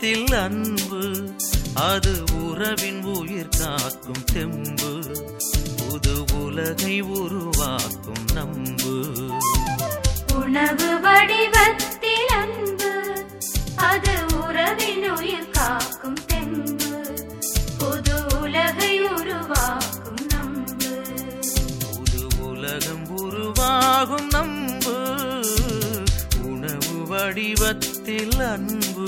வடிவத்தில் அன்பு அது உறவின் உயிர் காக்கும் தெம்பு புது உலகை உருவாக்கும் நம்பு உணவு வடிவத்தில் அன்பு அது உறவின் உயிர் காக்கும் தெம்பு புது உலகை உருவாக்கும் நம்பு புது உலகம் உருவாகும் நம்பு உணவு வடிவத்தில் அன்பு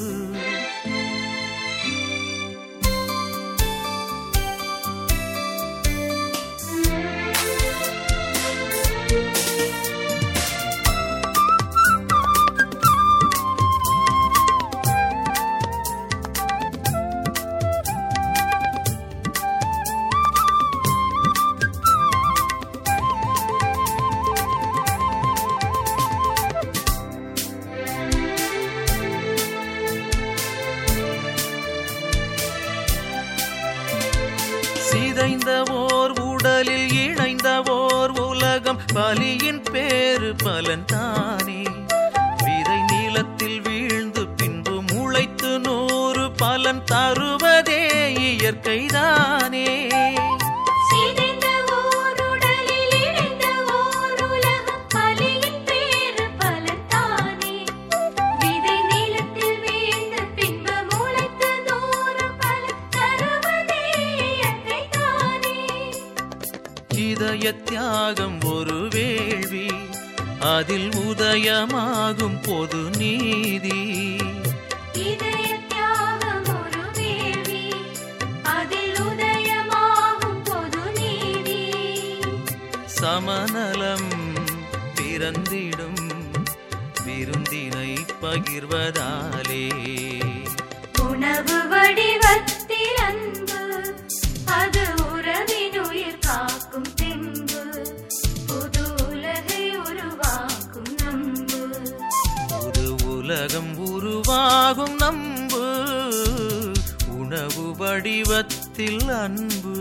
சிதைந்த ஓர் உடலில் இணைந்த ஓர் உலகம் பலியின் பேரு பலன் தானே விதை நீளத்தில் வீழ்ந்து பின்பு முளைத்து நூறு பலன் தருவதே இயற்கைதானே சிதைந்த ஓர் உடலில் இணைந்த ஓர் உலகம் பலியின் பேறு பலன்தானே. விதை நிலத்தில் வீழ்ந்த பின்பு முளைத்து நூறு பலன் தருவதே இயற்கைதானே. இதய தியாகம் ஒரு வேள்வி அதில் உதயமாகும் பொது நீதி இதய தியாகம் ஒரு வேள்வி, அதில் உதயமாகும் பொது நீதி. சமநலம் பிறந்திடும் விருந்தினை பகிர்வதாலே உணவு வடிவத்தில் அன்பு அது உறவின் உயிர் காக்கும் தெம்பு புது உலகை உருவாக்கும் நம்பு புது உலகம் உருவாகும் நம்பு உணவு வடிவத்தில் அன்பு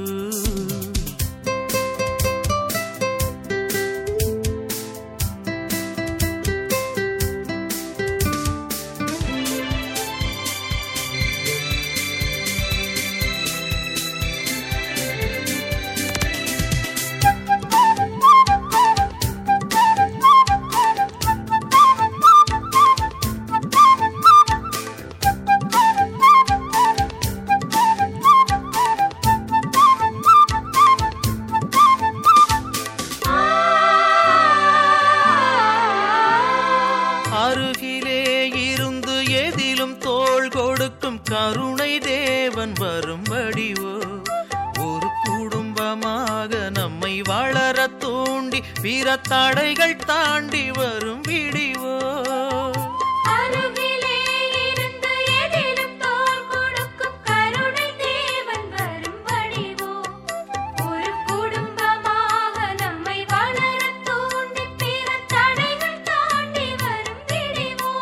அருகிலே இருந்து எதிலும் தோள் கொடுக்கும் கருணை தேவன் வரும்படிவோ ஒரு குடும்பமாக நம்மை வளர தூண்டி பிற தடைகள் தாண்டி வரும் விடிவோ அருகிலே இருந்து எதிலும் தோள் கொடுக்கும் கருணை தேவன் வரும் வடிவோ ஒரு குடும்பமாக நம்மை வளரத் தூண்டி பிற தடைகள் தாண்டி வரும் விடிவோ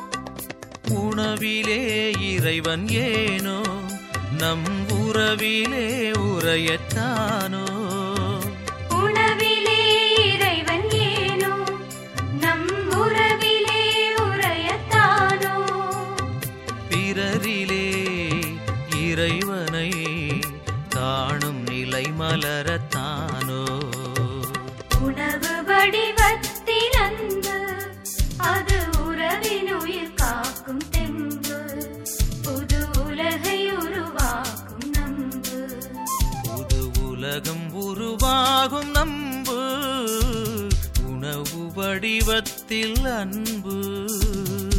உணவிலே இறைவன் ஏனோ நம் உறவிலே உரையத்தானோ உணவிலே இறைவன் ஏனோ நம் உறவிலே உரையத்தானோ பிறரிலே இறைவனை காணும் நிலை மலரத்தானோ உணவு வடிவத்தில் அன்பு அது உறவின் உயிர் காக்கும் தெம்பு புது உலகை உருவாக்கும் நம்பு புது உலகம் உருவாகும் நம்பு உணவு வடிவத்தில் அன்பு